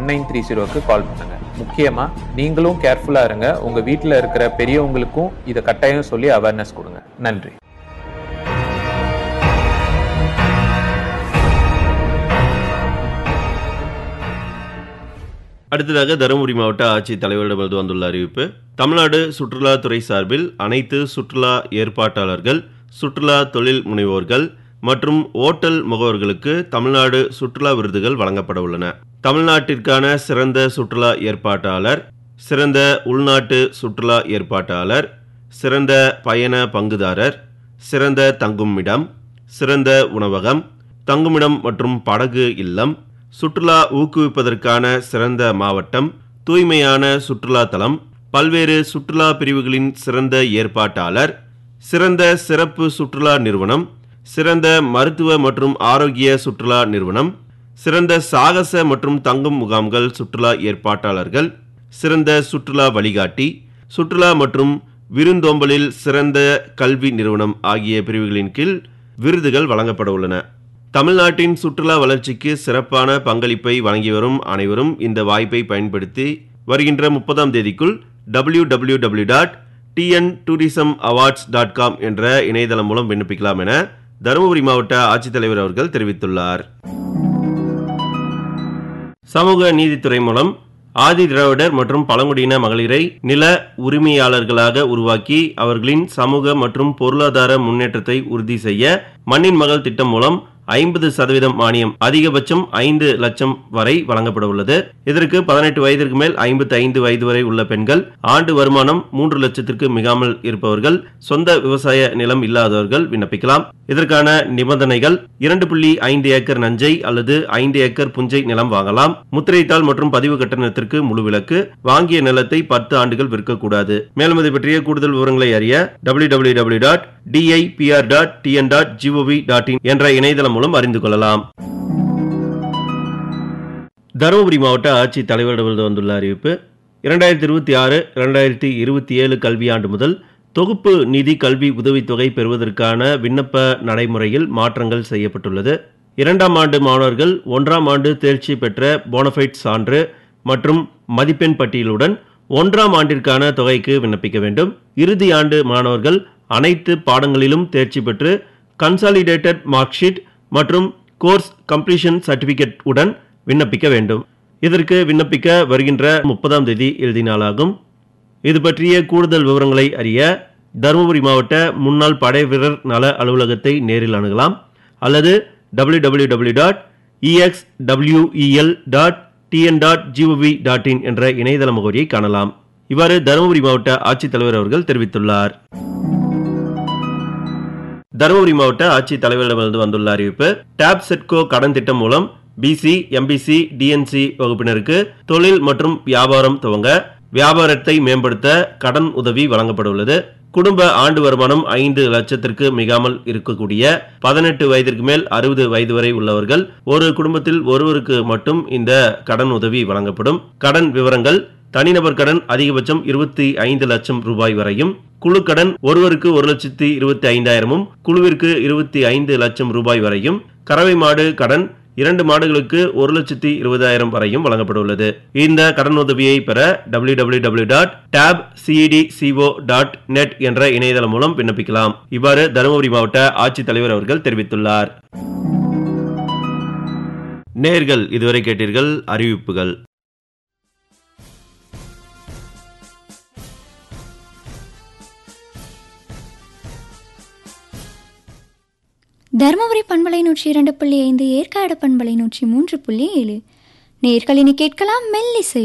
nine three ஜீரோக்கு கால் பண்ணுங்க முக்கியமா நீங்களும் கேர்ஃபுல்லா இருங்க உங்க வீட்ல இருக்கிற பெரியவங்களுக்கும் இதை கட்டாயம் சொல்லி அவேர்னஸ் கொடுங்க நன்றி அடுத்ததாக தருமபுரி மாவட்ட ஆட்சித் தலைவரிடமிருந்து வந்துள்ள அறிவிப்பு தமிழ்நாடு சுற்றுலாத்துறை சார்பில் அனைத்து சுற்றுலா ஏற்பாட்டாளர்கள் சுற்றுலா தொழில் முனைவோர்கள் மற்றும் ஓட்டல் முகவர்களுக்கு தமிழ்நாடு சுற்றுலா விருதுகள் வழங்கப்பட உள்ளன தமிழ்நாட்டிற்கான சிறந்த சுற்றுலா ஏற்பாட்டாளர் சிறந்த உள்நாட்டு சுற்றுலா ஏற்பாட்டாளர் சிறந்த பயண பங்குதாரர் சிறந்த தங்குமிடம் சிறந்த உணவகம் தங்குமிடம் மற்றும் படகு இல்லம் சுற்றுலா ஊக்குவிப்பதற்கான சிறந்த மாவட்டம் தூய்மையான சுற்றுலா தலம் பல்வேறு சுற்றுலா பிரிவுகளின் சிறந்த ஏற்பாட்டாளர் சிறந்த சிறப்பு சுற்றுலா நிறுவனம் சிறந்த மருத்துவ மற்றும் ஆரோக்கிய சுற்றுலா நிறுவனம் சிறந்த சாகச மற்றும் தங்கும் முகாம்கள் சுற்றுலா ஏற்பாட்டாளர்கள் சிறந்த சுற்றுலா வழிகாட்டி சுற்றுலா மற்றும் விருந்தோம்பலில் சிறந்த கல்வி நிறுவனம் ஆகிய பிரிவுகளின் கீழ் விருதுகள் வழங்கப்பட உள்ளன தமிழ்நாட்டின் சுற்றுலா வளர்ச்சிக்கு சிறப்பான பங்களிப்பை வழங்கி வரும் அனைவரும் இந்த வாய்ப்பை பயன்படுத்தி வருகின்ற முப்பதாம் தேதிக்குள் W W W dot TN tourism awards dot com என்ற இணையதளம் மூலம் விண்ணப்பிக்கலாம் என தருமபுரி மாவட்ட ஆட்சித்தலைவர் அவர்கள் தெரிவித்துள்ளார் சமூக நீதித்துறை மூலம் ஆதி திராவிடர் மற்றும் பழங்குடியின மகளிரை நில உரிமையாளர்களாக உருவாக்கி அவர்களின் சமூக மற்றும் பொருளாதார முன்னேற்றத்தை உறுதி செய்ய மண்ணின் மகள் திட்டம் மூலம் ஐம்பது சதவீதம் மானியம் அதிகபட்சம் ஐந்து லட்சம் வரை வழங்கப்பட உள்ளது இதற்கு பதினெட்டு வயதிற்கு மேல் ஐம்பத்தி ஐந்து வயது வரை உள்ள பெண்கள் ஆண்டு வருமானம் மூன்று லட்சத்திற்கு மிகாமல் இருப்பவர்கள் சொந்த விவசாய நிலம் இல்லாதவர்கள் விண்ணப்பிக்கலாம் இதற்கான நிபந்தனைகள் இரண்டு புள்ளி ஐந்து ஏக்கர் நஞ்சை அல்லது ஐந்து ஏக்கர் புஞ்சை நிலம் வாங்கலாம் முத்திரைத்தாள் மற்றும் பதிவு கட்டணத்திற்கு முழு விலக்கு வாங்கிய நிலத்தை பத்து ஆண்டுகள் விற்கக்கூடாது மேலும் இது பற்றிய கூடுதல் விவரங்களை அறிய W W W dot DIPR dot TN dot GOV dot in என்ற இணையதளம் மூலம் அறிந்து கொள்ளலாம் தருமபுரி மாவட்ட ஆட்சித் தலைவரிடமிருந்து வந்துள்ள அறிவிப்பு இரண்டாயிரத்தி இருபத்தி ஆறு இரண்டாயிரத்தி இருபத்தி ஏழு கல்வியாண்டு முதல் தொகுப்பு நிதி கல்வி உதவித்தொகை பெறுவதற்கான விண்ணப்ப நடைமுறையில் மாற்றங்கள் செய்யப்பட்டுள்ளது இரண்டாம் ஆண்டு மாணவர்கள் ஒன்றாம் ஆண்டு தேர்ச்சி பெற்ற போனஃபைட் சான்று மற்றும் மதிப்பெண் பட்டியலுடன் ஒன்றாம் ஆண்டிற்கான தொகைக்கு விண்ணப்பிக்க வேண்டும் இறுதி ஆண்டு மாணவர்கள் அனைத்து பாடங்களிலும் தேர்ச்சி பெற்று கன்சாலிடேட்டட் மார்க் ஷீட் மற்றும் கோர்ஸ் கம்ப்ளீஷன் சர்டிபிகேட் உடன் விண்ணப்பிக்க வேண்டும் இதற்கு விண்ணப்பிக்க வருகின்ற முப்பதாம் தேதி இறுதி நாளாகும் இது பற்றிய கூடுதல் விவரங்களை அறிய தருமபுரி மாவட்ட முன்னாள் படை வீரர் நல அலுவலகத்தை நேரில் அணுகலாம் அல்லது W W W dot EXWEL dot TN dot GOV dot in என்ற இணையதள முகவரியை காணலாம் இவ்வாறு தருமபுரி மாவட்ட ஆட்சித்தலைவர் அவர்கள் தெரிவித்துள்ளார் தருமபுரி மாவட்ட ஆட்சித் தலைவரிடமிருந்து வந்துள்ள அறிவிப்பு டாப் செட்கோ கடன் திட்டம் மூலம் பிசி எம்பிசி டிஎன்சி வகுப்பினருக்கு தொழில் மற்றும் வியாபாரம் துவங்க வியாபாரத்தை மேம்படுத்த கடன் உதவி வழங்கப்பட உள்ளது குடும்ப ஆண்டு வருமானம் ஐந்து லட்சத்திற்கு மிகாமல் இருக்கக்கூடிய பதினெட்டு வயதிற்கு மேல் அறுபது வயது வரை உள்ளவர்கள் ஒரு குடும்பத்தில் ஒருவருக்கு மட்டும் இந்த கடன் உதவி வழங்கப்படும் கடன் விவரங்கள் தனிநபர் கடன் அதிகபட்சம் இருபத்தி ஐந்து லட்சம் ரூபாய் வரையும் குழு கடன் ஒருவருக்கு ஒரு லட்சத்தி இருபத்தி ஐந்தாயிரமும் குழுவிற்கு இருபத்தி ஐந்து லட்சம் ரூபாய் வரையும் கறவை மாடு கடன் இரண்டு மாடுகளுக்கு ஒரு லட்சத்தி இருபதாயிரம் வரையும் வழங்கப்பட உள்ளது இந்த கடன் உதவியை பெற W W W dot TAB CED CO dot net என்ற இணையதளம் மூலம் விண்ணப்பிக்கலாம் இவ்வாறு தருமபுரி மாவட்ட ஆட்சித்தலைவர் அவர்கள் தெரிவித்துள்ளார் நேர்கள் இதுவரை கேட்டீர்கள் அறிவிப்புகள் தருமபுரி பண்பலை நூற்றி இரண்டு புள்ளி ஐந்து ஏற்காடு பண்பலை நூற்றி மூன்று புள்ளி ஏழு நேர்களினி கேட்கலாம் மெல்லிசை